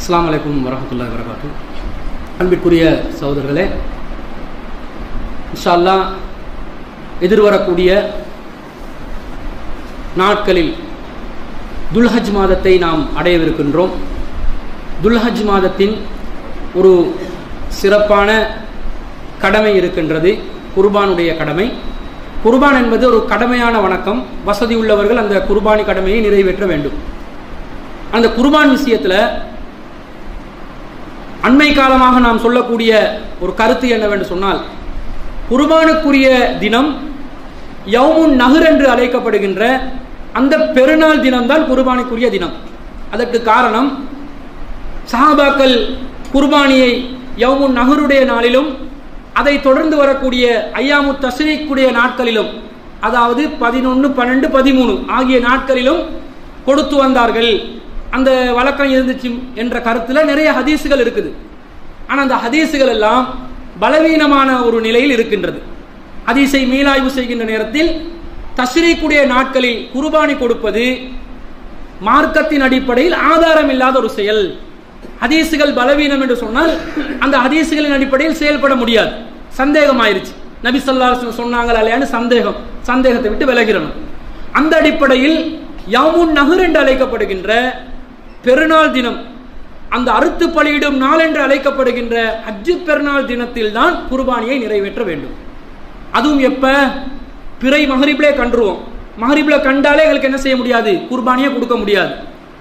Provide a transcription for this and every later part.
அஸ்ஸலாமு அலைக்கும் வரஹ்மத்துல்லாஹி வரகாத்து அன்பிற்குரிய சகோதரர்களே இன்ஷா அல்லாஹ் எதிர்வரக்கூடிய நாட்களில் துல்ஹஜ் மாதத்தை நாம் அடையவிருக்கின்றோம் துல்ஹஜ் மாதத்தின் ஒரு சிறப்பான கடமை இருக்கின்றது குர்பானுடைய கடமை குர்பான் என்பது ஒரு கடமையான வணக்கம் வசதி உள்ளவர்கள் அந்த குர்பானி கடமையை நிறைவேற்ற வேண்டும் அந்த குர்பான் விஷயத்தில் அண்மை காலமாக நாம் சொல்லக்கூடிய ஒரு கருத்து என்னவென்று சொன்னால் குர்பானுக்குரிய தினம் யவுமுன் நகர் என்று அழைக்கப்படுகின்ற அந்த பெருநாள் தினம்தான் குர்பானுக்குரிய தினம் அதற்கு காரணம் சஹாபாக்கள் குர்பானியை யவுமுன் நகருடைய நாளிலும் அதை தொடர்ந்து வரக்கூடிய ஐயாமு தஸ்ரீக்குடைய நாட்களிலும் அதாவது பதினொன்று பன்னெண்டு பதிமூணு ஆகிய நாட்களிலும் கொடுத்து வந்தார்கள் அந்த வழக்கம் இருந்துச்சு என்ற கருத்தில் நிறைய ஹதீஸுகள் இருக்குது ஆனால் அந்த ஹதீஸுகள் எல்லாம் பலவீனமான ஒரு நிலையில் இருக்கின்றது ஹதீஸை மீளாய்வு செய்கின்ற நேரத்தில் தஸ்ரீக்குடைய நாட்களில் குர்பானி கொடுப்பது மார்க்கத்தின் அடிப்படையில் ஆதாரம் இல்லாத ஒரு செயல் ஹதீஸுகள் பலவீனம் என்று சொன்னால் அந்த ஹதீஸுகளின் அடிப்படையில் செயல்பட முடியாது சந்தேகம் ஆயிருச்சு நபி சொல்லா சொன்னாங்களா இல்லையான்னு சந்தேகம் சந்தேகத்தை விட்டு விலகிறணும் அந்த அடிப்படையில் யமுன் நகர் என்று அழைக்கப்படுகின்ற பெருநாள் தினம் அந்த அறுத்து பலியிடும் நாள் என்று அழைக்கப்படுகின்ற ஹஜ்ஜு பெருநாள் தினத்தில் தான் குர்பானியை நிறைவேற்ற வேண்டும் அதுவும் எப்ப பிறை மகரிபிலே கண்டுருவோம் மகரிபில கண்டாலே எங்களுக்கு என்ன செய்ய முடியாது குர்பானியை கொடுக்க முடியாது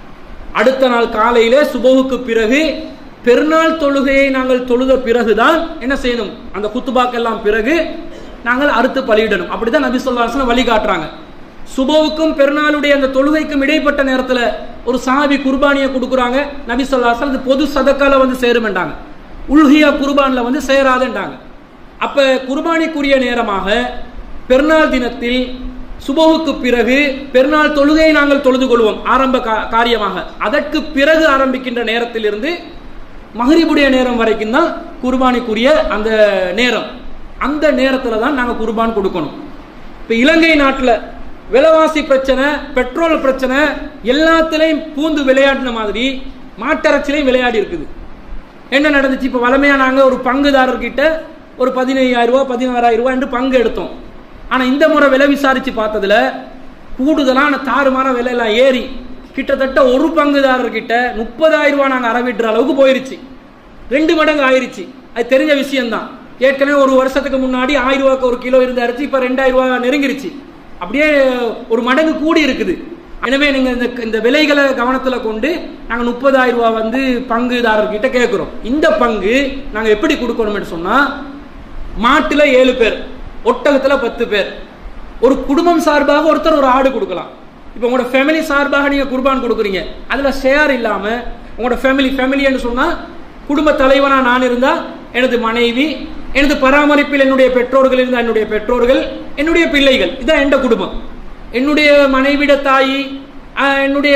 அடுத்த நாள் காலையிலே சுபோவுக்கு பிறகு பெருநாள் தொழுகையை நாங்கள் தொழுத பிறகுதான் என்ன செய்யணும் அந்த குத்துபாக்கெல்லாம் பிறகு நாங்கள் அறுத்து பலியிடணும் அப்படிதான் நபி சொல்லாசன வழி காட்டுறாங்க சுபோவுக்கும் பெருநாளுடைய அந்த தொழுகைக்கும் இடைப்பட்ட நேரத்தில் ஒரு சாபி குர்பானியை கொடுக்குறாங்க நபி சொல்லாசன் அது பொது சதக்கால வந்து சேருமெண்டாங்க உல்ஹியா குர்பான்ல வந்து சேராதுன்றாங்க அப்ப குர்பானிக்குரிய நேரமாக பெருநாள் தினத்தில் சுபோவுக்கு பிறகு பெருநாள் தொழுகையை நாங்கள் தொழுது கொள்வோம் ஆரம்ப காரியமாக அதற்கு பிறகு ஆரம்பிக்கின்ற நேரத்திலிருந்து மகரிபுடைய நேரம் வரைக்கும் தான் குர்பானிக்குரிய அந்த நேரம் அந்த நேரத்தில் தான் நாங்கள் குர்பான் கொடுக்கணும் இப்போ இலங்கை நாட்டில் விலைவாசி பிரச்சனை பெட்ரோல் பிரச்சனை எல்லாத்துலேயும் பூந்து விளையாடின மாதிரி மாட்டரச்சிலையும் விளையாடி இருக்குது என்ன நடந்துச்சு இப்போ வளமையாக நாங்கள் ஒரு பங்குதாரர்கிட்ட ஒரு பதினையாயிரம் ரூபா பதினாறாயிரம் ரூபா என்று பங்கு எடுத்தோம் ஆனால் இந்த முறை விலை விசாரித்து பார்த்ததுல கூடுதலான தாறுமாற விலையெல்லாம் ஏறி கிட்டத்தட்ட ஒரு பங்குதாரர்கிட்ட முப்பதாயிரம் ரூபா நாங்கள் அறவிடுற அளவுக்கு போயிருச்சு ரெண்டு மடங்கு ஆயிருச்சு அது தெரிஞ்ச விஷயம்தான் ஏற்கனவே ஒரு வருஷத்துக்கு முன்னாடி ஆயிரம் ரூபாய்க்கு ஒரு கிலோ இருந்த அரிசி இப்போ ரெண்டாயிரம் ரூபா நெருங்கிருச்சு அப்படியே ஒரு மடங்கு கூடி இருக்குது எனவே நீங்கள் இந்த இந்த விலைகளை கவனத்தில் கொண்டு நாங்கள் முப்பதாயிரம் ரூபா வந்து பங்குதாரர்கிட்ட கேட்குறோம் இந்த பங்கு நாங்கள் எப்படி கொடுக்கணும்னு சொன்னால் மாட்டில் ஏழு பேர் ஒட்டகத்தில் பத்து பேர் ஒரு குடும்பம் சார்பாக ஒருத்தர் ஒரு ஆடு கொடுக்கலாம் இப்போ உங்களோட ஃபேமிலி சார்பாக நீங்கள் குர்பான் கொடுக்குறீங்க அதில் ஷேர் இல்லாமல் உங்களோட ஃபேமிலி ஃபேமிலின்னு சொன்னால் குடும்ப தலைவனாக நான் இருந்தால் எனது மனைவி எனது பராமரிப்பில் என்னுடைய பெற்றோர்கள் இருந்தால் என்னுடைய பெற்றோர்கள் என்னுடைய பிள்ளைகள் இதுதான் எந்த குடும்பம் என்னுடைய மனைவிட தாய் என்னுடைய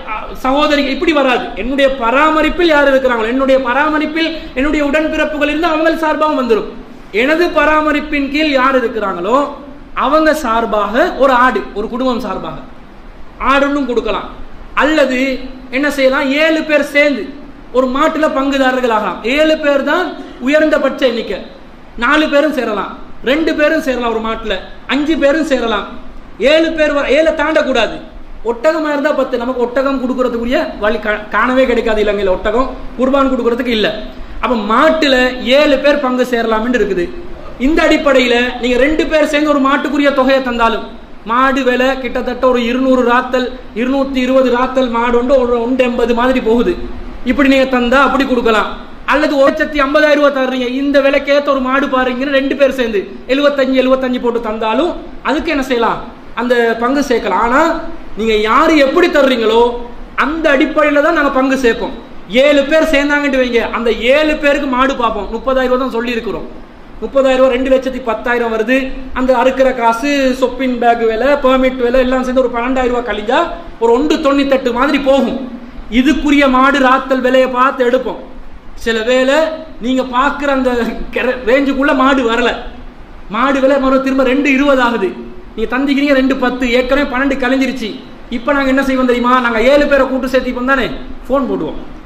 சகோதரி இப்படி வராது என்னுடைய பராமரிப்பில் யார் இருக்கிறாங்களோ என்னுடைய பராமரிப்பில் என்னுடைய உடன்பிறப்புகள் இருந்தால் அவங்க சார்பாகவும் வந்துடும் எனது பராமரிப்பின் கீழ் யார் இருக்கிறாங்களோ அவங்க சார்பாக ஒரு ஆடு ஒரு குடும்பம் சார்பாக ஆடுன்னு கொடுக்கலாம் அல்லது என்ன செய்யலாம் ஏழு பேர் சேர்ந்து ஒரு மாட்டில் பங்குதாரர்கள் ஆகலாம் ஏழு பேர் தான் உயர்ந்தபட்ச எண்ணிக்கை நாலு பேரும் சேரலாம் ரெண்டு பேரும் சேரலாம் ஒரு மாட்டில் அஞ்சு பேரும் சேரலாம் ஏழு பேர் ஏழை தாண்டக்கூடாது ஒட்டகமாக இருந்தால் பத்து நமக்கு ஒட்டகம் கொடுக்கறதுக்குரிய வழி காணவே கிடைக்காது இலங்கையில் ஒட்டகம் குர்பான் கொடுக்கறதுக்கு இல்லை அப்போ மாட்டில் ஏழு பேர் பங்கு சேரலாம்னு இருக்குது இந்த அடிப்படையில் நீங்கள் ரெண்டு பேர் சேர்ந்து ஒரு மாட்டுக்குரிய தொகையை தந்தாலும் மாடு விலை கிட்டத்தட்ட ஒரு இருநூறு ராத்தல் இருநூத்தி இருபது ராத்தல் மாடு ஒன்று ஒரு ஒன்று எண்பது மாதிரி போகுது இப்படி நீங்கள் தந்தா அப்படி கொடுக்கலாம் அல்லது ஒரு லட்சத்தி ஐம்பதாயிரம் ரூபாய் தர்றீங்க இந்த விலைக்கேற்ற ஒரு மாடு பாருங்கன்னு ரெண்டு பேர் சேர்ந்து எழுபத்தஞ்சு எழுபத்தஞ்சு போட்டு தந்தாலும் அதுக்கு என்ன செய்யலாம் அந்த பங்கு சேர்க்கலாம் ஆனால் நீங்கள் யார் எப்படி தர்றீங்களோ அந்த அடிப்படையில் தான் நாங்கள் பங்கு சேர்ப்போம் ஏழு பேர் சேர்ந்தாங்கட்டு வைங்க அந்த ஏழு பேருக்கு மாடு பார்ப்போம் முப்பதாயிரம் ரூபாய் தான் சொல்லி இருக்கிறோம் முப்பதாயிரம் ரூபாய் ரெண்டு லட்சத்தி பத்தாயிரம் வருது அந்த அறுக்கிற காசு சொப்பின் பேக் விலை பெர்மிட் விலை எல்லாம் சேர்ந்து ஒரு பன்னெண்டாயிரம் ரூபாய் கழிஞ்சா ஒரு ஒன்று தொண்ணூத்தெட்டு மாதிரி போகும் இதுக்குரிய மாடு ராத்தல் விலையை பார்த்து எடுப்போம் சில வேலை நீங்க பார்க்குற அந்த ரேஞ்சுக்குள்ள மாடு வரல மாடு விலை மறு திரும்ப ரெண்டு இருபது ஆகுது நீங்க தந்திக்கிறீங்க ரெண்டு பத்து ஏற்கனவே பன்னெண்டு கலைஞ்சிருச்சு இப்போ நாங்கள் என்ன செய்வோம் தெரியுமா நாங்கள் ஏழு பேரை கூட்டு சேர்த்திப்போம் தானே ஃபோன் போடுவோம்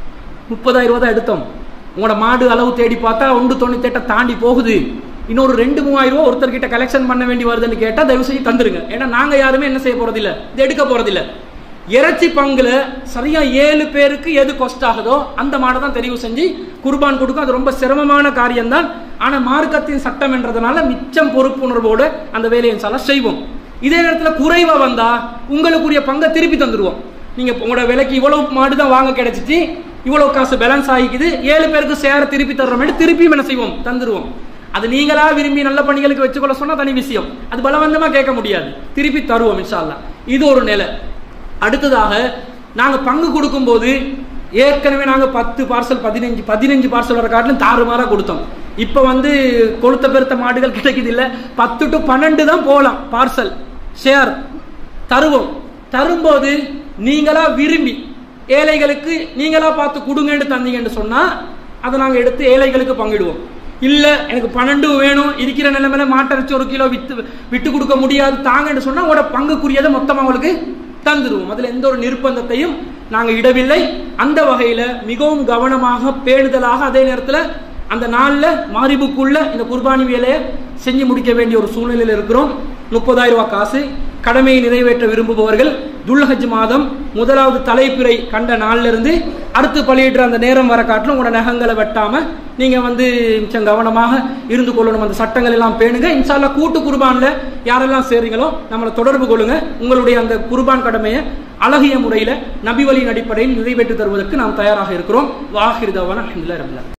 முப்பதாயிரம் ரூபா தான் எடுத்தோம் உங்களோட மாடு அளவு தேடி பார்த்தா ஒன்று தொண்ணூத்தெட்டை தாண்டி போகுது இன்னொரு ரெண்டு மூவாயிரம் ரூபா ஒருத்தர்கிட்ட கலெக்ஷன் பண்ண வேண்டி வருதுன்னு கேட்டால் தயவு செய்து தந்துருங்க ஏன்னா நாங்கள் யாருமே என்ன செய்ய போறதில்ல இது எடுக்க போறதில்ல இறைச்சி பங்குல சரியா ஏழு பேருக்கு எது கொஸ்ட் ஆகுதோ அந்த மாடை தான் தெரிவு செஞ்சு குர்பான் கொடுக்கும் அது ரொம்ப சிரமமான காரியம்தான் ஆனா மார்க்கத்தின் சட்டம் என்றதுனால மிச்சம் பொறுப்புணர்வோடு அந்த வேலையை சால செய்வோம் இதே நேரத்தில் குறைவா வந்தா உங்களுக்குரிய பங்கை திருப்பி தந்துருவோம் நீங்க உங்களோட விலைக்கு இவ்வளவு மாடு தான் வாங்க கிடைச்சிச்சு இவ்வளவு காசு பேலன்ஸ் ஆகிக்குது ஏழு பேருக்கு சேர திருப்பி தர்றோம் திருப்பியும் என்ன செய்வோம் தந்துருவோம் அது நீங்களா விரும்பி நல்ல பணிகளுக்கு வச்சுக்கொள்ள சொன்னா தனி விஷயம் அது பலவந்தமா கேட்க முடியாது திருப்பி தருவோம் இன்ஷா அல்லாஹ் இது ஒரு நிலை அடுத்ததாக நாங்க பங்கு கொடுக்கும்போது ஏற்கனவே நாங்க பத்து பார்சல் பதினஞ்சு பதினஞ்சு பார்சல் வர காட்டிலும் தாறுமாறா கொடுத்தோம் இப்ப வந்து கொளுத்த பெருத்த மாடுகள் கிடைக்குது இல்ல பத்து டு பன்னெண்டு தான் போகலாம் பார்சல் ஷேர் தருவோம் தரும்போது நீங்களா விரும்பி ஏழைகளுக்கு நீங்களா பார்த்து கொடுங்கன்னு தந்தீங்கன்னு சொன்னா அதை நாங்க எடுத்து ஏழைகளுக்கு பங்கிடுவோம் இல்ல எனக்கு பன்னெண்டு வேணும் இருக்கிற நிலைமையில மாட்டரைச்சு ஒரு கிலோ வித்து விட்டு கொடுக்க முடியாது தாங்கன்னு சொன்னா உங்களோட பங்குக்குரியதை மொத்தமா உங்களுக்கு தந்துடுவோம் அதுல எந்த ஒரு நிர்பந்தத்தையும் நாங்க இடவில்லை அந்த வகையில மிகவும் கவனமாக பேணுதலாக அதே நேரத்துல அந்த நாள்ல மாரிபுக்குள்ள இந்த குர்பானி வேலையை செஞ்சு முடிக்க வேண்டிய ஒரு சூழ்நிலையில் இருக்கிறோம் முப்பதாயிரம் ரூபாய் காசு கடமையை நிறைவேற்ற விரும்புபவர்கள் துல்ஹஜ் மாதம் முதலாவது தலைப்பிறை கண்ட நாள்ல இருந்து அடுத்து பலியிடுற அந்த நேரம் வர காட்டிலும் உங்களோட நகங்களை வெட்டாம நீங்க வந்து மிச்சம் கவனமாக இருந்து கொள்ளணும் அந்த சட்டங்கள் எல்லாம் பேணுங்க இன்ஷால்லா கூட்டு குர்பான்ல யாரெல்லாம் சேர்றீங்களோ நம்மளை தொடர்பு கொள்ளுங்க உங்களுடைய அந்த குர்பான் கடமையை அழகிய முறையில நபிவழியின் அடிப்படையில் நிறைவேற்றி தருவதற்கு நாம் தயாராக இருக்கிறோம் வாஹிர் தவான அஹமதுல்லா ரபில்லா